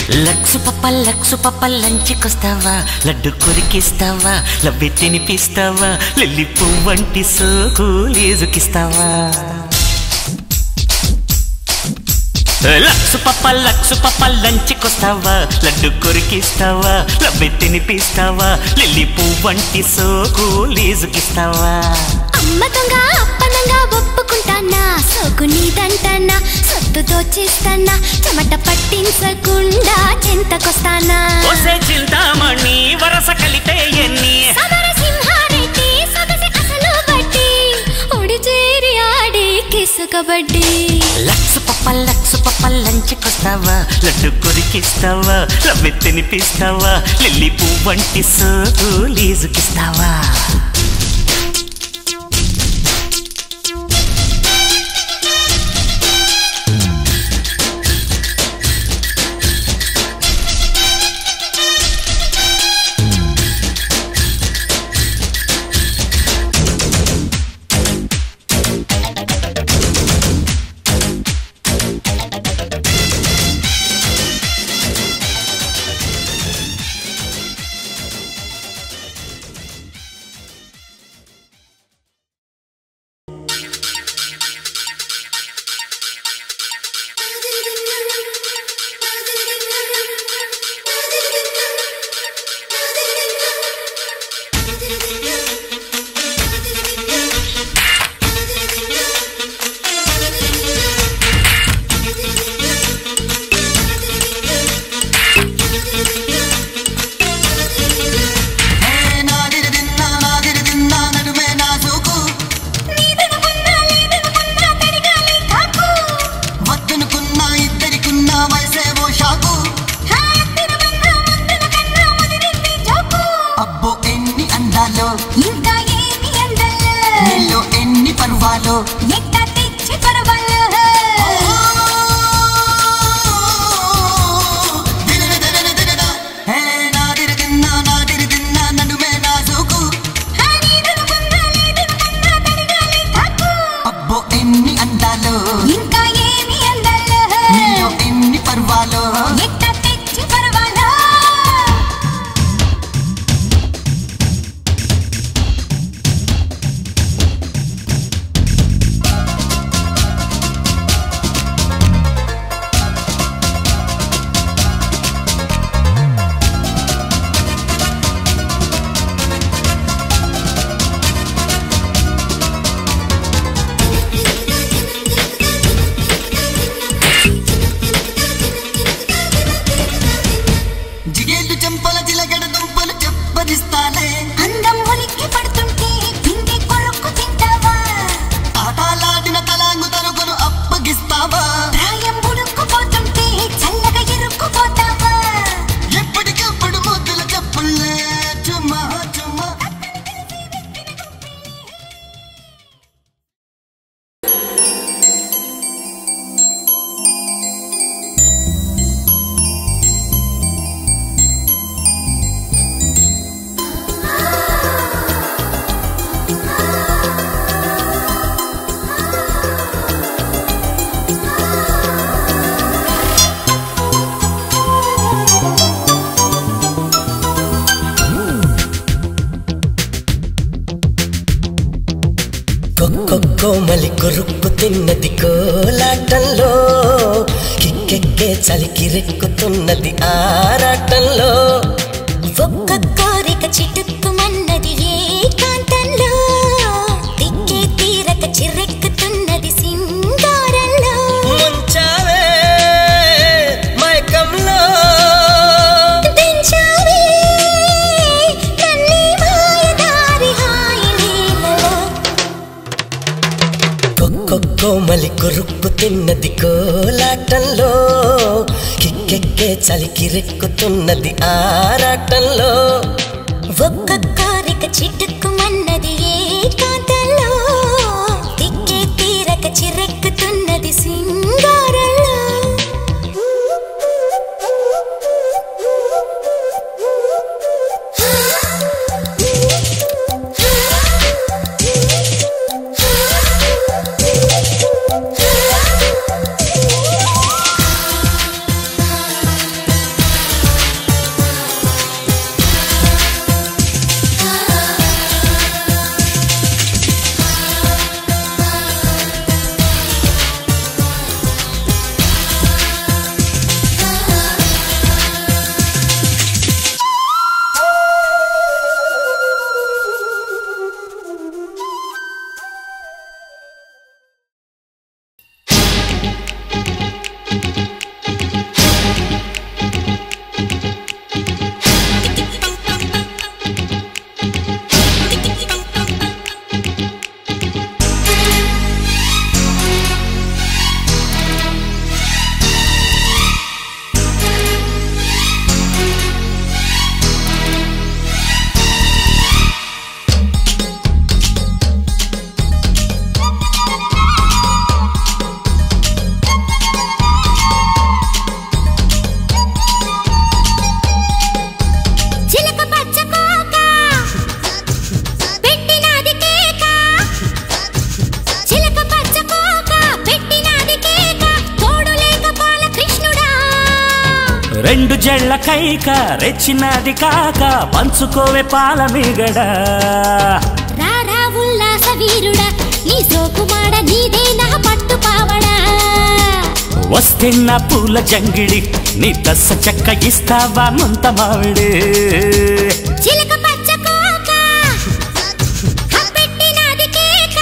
Lux పప్ప Lux పప్ప లంచుకొస్తావా లడ్డు కొరికిస్తావా లవ్వి తినిపిస్తావా లిల్లి పువ్వంటి సోకు లేజుకిస్తావా లక్సు పప్ప లక్సు పప్ప లంచుకొస్తావా లడ్డు కొరికిస్తావా లవ్వి తినిపిస్తావా లిల్లి పువ్వంటి సోకు లేజుకిస్తావా అమ్మ దొంగ అప్పనంగా ఒప్పుకుంటానా సోకు నీదంటానా సొత్తు దోచేస్తానా చెమట పట్టించకుండా చింతకొస్తానా ఒసే చింతామణి వరస కలితే ఎన్ని సమర సింహారెడ్డి సొగసి అసలు బట్టి ఒడి చేరి ఆడే కిసు కబడ్డీ లక్సు పప్ప లక్సు పప్ప లంచుకొస్తావా లడ్డు కొరికిస్తావా లవ్వి తినిపిస్తావా లిల్లీ పువ్వంటి సోకు లీజుకిస్తావా వద్దనుకున్నా ఇద్దరికున్నా వయసేవో షాకు అబ్బో ఎన్ని అందాలో ఇంకా ఏమి అందల్లో నీలో ఎన్ని పర్వాలో ఎట్టా తెచ్చి పరవాళ్ళు హే నాదిరి తిన్నా నాదిరి తిన్నా నడుమే నాజుకు అబ్బో ఎన్ని అందాలో ఇంకా ఏమి అందల్లో నీలో ఎన్ని పర్వాలో ఎట్టా తెచ్చి పరవాళ్ళు జిగేలు చెంపల జిలగడ దుంపలు చెప్పరిస్తాలే అందం ఉలిక్కి పడుతుంటే పిండి కొరుక్కు తింటావా ఆటలాడిన తలాంగు తరుగును అప్పగిస్తావా ప్రాయం ఉడుక్కుపోతుంటే చల్లగా ఇరుక్కుపోతావా ఎప్పటికప్పుడు ముద్దుల చెప్పుల్లే చుమ్మా చుమ్మా కోమలి కొరుక్కు తిన్నది కోలాటంలో కిక్కెక్కే చలికి రెక్కుతున్నది ఆరాటంలో ఒక్క కోరిక చిటుక్కుమన్నది ఏకాంతంలో తిక్కే తీరక చిర్రెక్కుతున్నది సింగారంలో ముంచావే మైకంలో దించావే నన్నే మాయదారి హాయి నీలలో కోమలి కొరుక్కు తిన్నది కోలాటంలో కిక్కెక్కే చలికి రెక్కుతున్నది ఆరాటంలో ఒక్క కోరిక చిటుక్కుమన్నది ఏకాంతంలో తిక్కే తీరక చిర్రెక్కుతున్నది సింగారంలో రెండు జళ్ళ కైక రెచ్చినది కాక పంచుకోవే పాల మిగడ రారా ఉల్లాస వీరుడా నీ సోకుమాడ నీదే నా పట్టు పావడా వస్తే నా పూల జంగిడి నీ దస్స చెక్క ఇస్తావా ముంత మావిడే చిలక పచ్చ కోక పెట్టినది కేక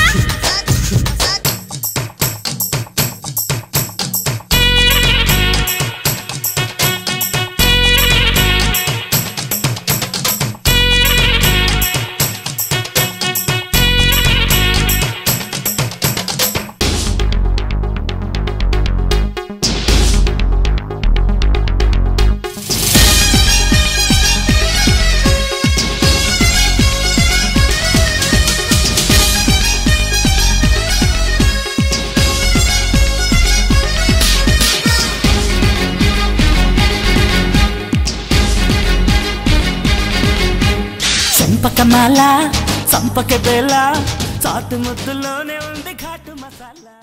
చంపకమాల చంపక బేల చాటు ముద్దులోనే ఉంది ఘాటు మసాలా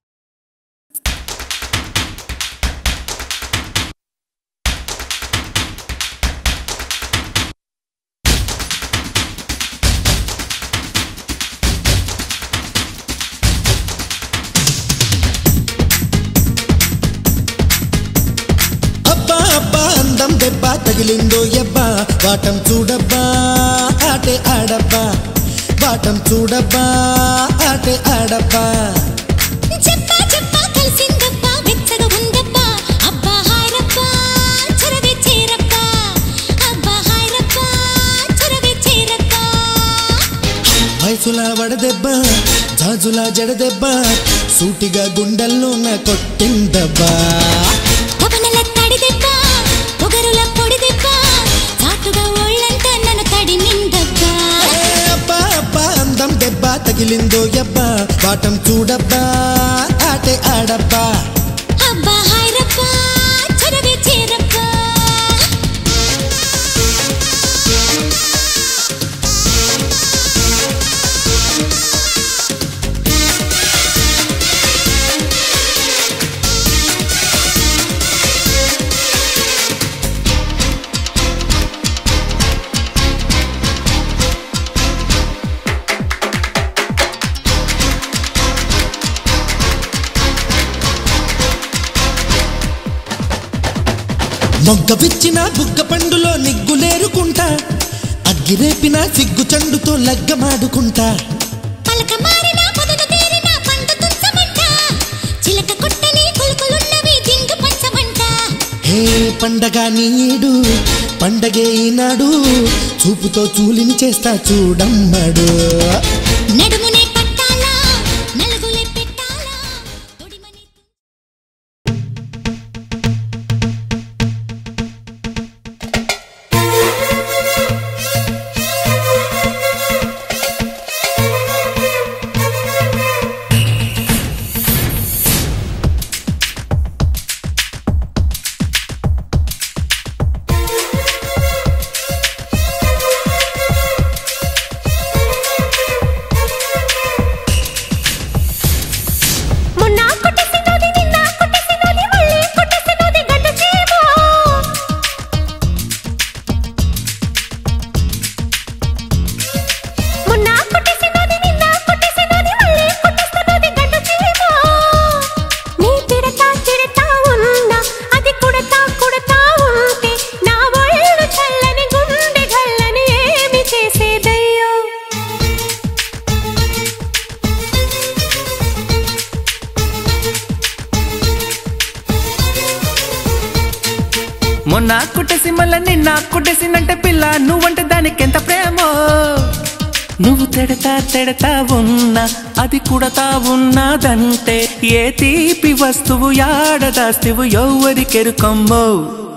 అబ్బా అబ్బా అందం దెబ్బ తగిలిందో ఎబ్బా వాటం చూడబ్బా ఆటే ఆడబ్బా వాటం చూడబ్బా ఆటే ఆడబ్బా చెప్పా చెప్పా కలిసిందబ్బా వెచ్చగా ఉందబ్బా అబ్బా హాయరబ్బా చొరవే చేరబ్బా అబ్బా హాయరబ్బా చొరవే చేరబ్బా వయసులా వడదెబ్బ జాజులా జడదెబ్బ సూటిగా గుండెల్లోన కొట్టిందబ్బా పవనల తడి దెబ్బ పొగరుల పొడి దెబ్బ చాటుగా ఒళ్ళంతా నన్ను తడిమిందబ్బా ఏ అబ్బా అబ్బా అందం దెబ్బ తగిలిందో ఎబ్బా వాటం చూడబ్బా ఆటే ఆడబ్బా అబ్బా హాయరబ్బా చొరవే చేరబ్బా మొగ్గ విచ్చిన బుగ్గ పండులో నిగ్గులేరుకుంటా అగ్గిరేపిన సిగ్గు చండుతో లగ్గమాడుకుంటా పలక మారిన పొదలు తీరిన పంట తుంచమంట చిలక కొట్టని కులుకులున్నవి జింక పంచమంట హే పండగ నీడు పండగే ఈనాడు చూపుతో చూలిని చేస్తా చూడమ్మడు నడుమునే పట్టాలా నలుగులే పెట్టాలా తొడిమని మొన్న కొట్టేసినది నిన్న కొట్టేసినది మళ్ళీ కొట్టేసినది గడ్డ చీమో మొన్న కొట్టేసినది నిన్న కొట్టేసినది మళ్ళీ కొట్టేసినది గడ్డ చీమో నీ తిడతా తిడతా ఉన్నా అది కుడతా కుడతా ఉంటే నా ఒళ్ళు చల్లని గుండె గల్లని ఏమి చేసేదయ్యో మొన్న కుట్టేసి మళ్ళా నిన్న కుట్టేసినంటే పిల్ల నువ్వంటే దానికి ఎంత ప్రేమో నువ్వు తెడతా తెడతా ఉన్నా అది కుడతా ఉన్నదంటే ఏ తీపి వస్తువు యాడదాస్తివు ఎవరికెరుకమ్మో